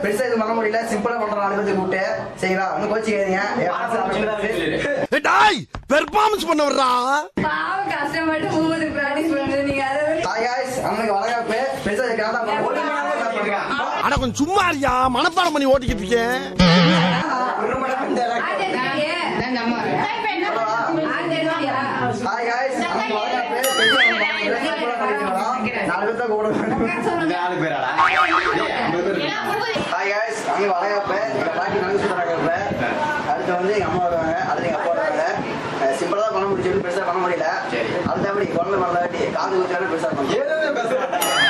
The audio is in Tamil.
பெருசா இது பண்ண முடியல சிம்பிளா பண்றோம் நாலு பேருக்கு கூப்பிட்டு சரிங்களா ஒன்னும் கோச்சிக்காதீங்க என் friends எல்லாம் பேசி- டாய் பெர்ஃபார்மன்ஸ் பண்ண வர்றா பாவம் கஷ்டப்பட்டு மூணு ப்ராக்டிஸ் பண்றது நீங்க அதை விட Hi guys, அவனுக்கு வளகாப்பு பெருசா இது கிராண்டா பண்ண ஓடி போனா என்ன பண்ணுங்க? அட கொஞ்சம் சும்மா இருக்கியா மனப்பாடம் பண்ணி ஓட்டிக்கிட்டு இருக்கேன் ஒரு மணி நேரம் இந்த எல்லாம் ஆர்ட் எடுத்துட்டியே? ஆர்ட் எடுத்துட்டியா? ஹாய் guys, அவனுக்கு வளகாப்பு பெருசா பண்ண சிம்பிளா பண்ணிட்டு வரோம் நாலு பேர் தான் கூப்பிடுவேன் இந்த நாலு பேராடா? ஏய், ஐம்பது பேர் இருக்காங்க. ஹாய் guys, அவனுக்கு வளகாப்பு எங்க பாட்டி நாங்க சுத்தராங்க இப்ப அடுத்து வந்து எங்க அம்மா வருவாங்க அடுத்து எங்க அப்பா வருவாங்க சிம்பிளா தான் பண்ண முடியும் பெருசா பண்ண முடியல சரி. அடுத்தபடி குழந்தை பண்ணலாட்டி காது ஊற்றி பெருசா பண்ண ஏதோ பேசுறாங்க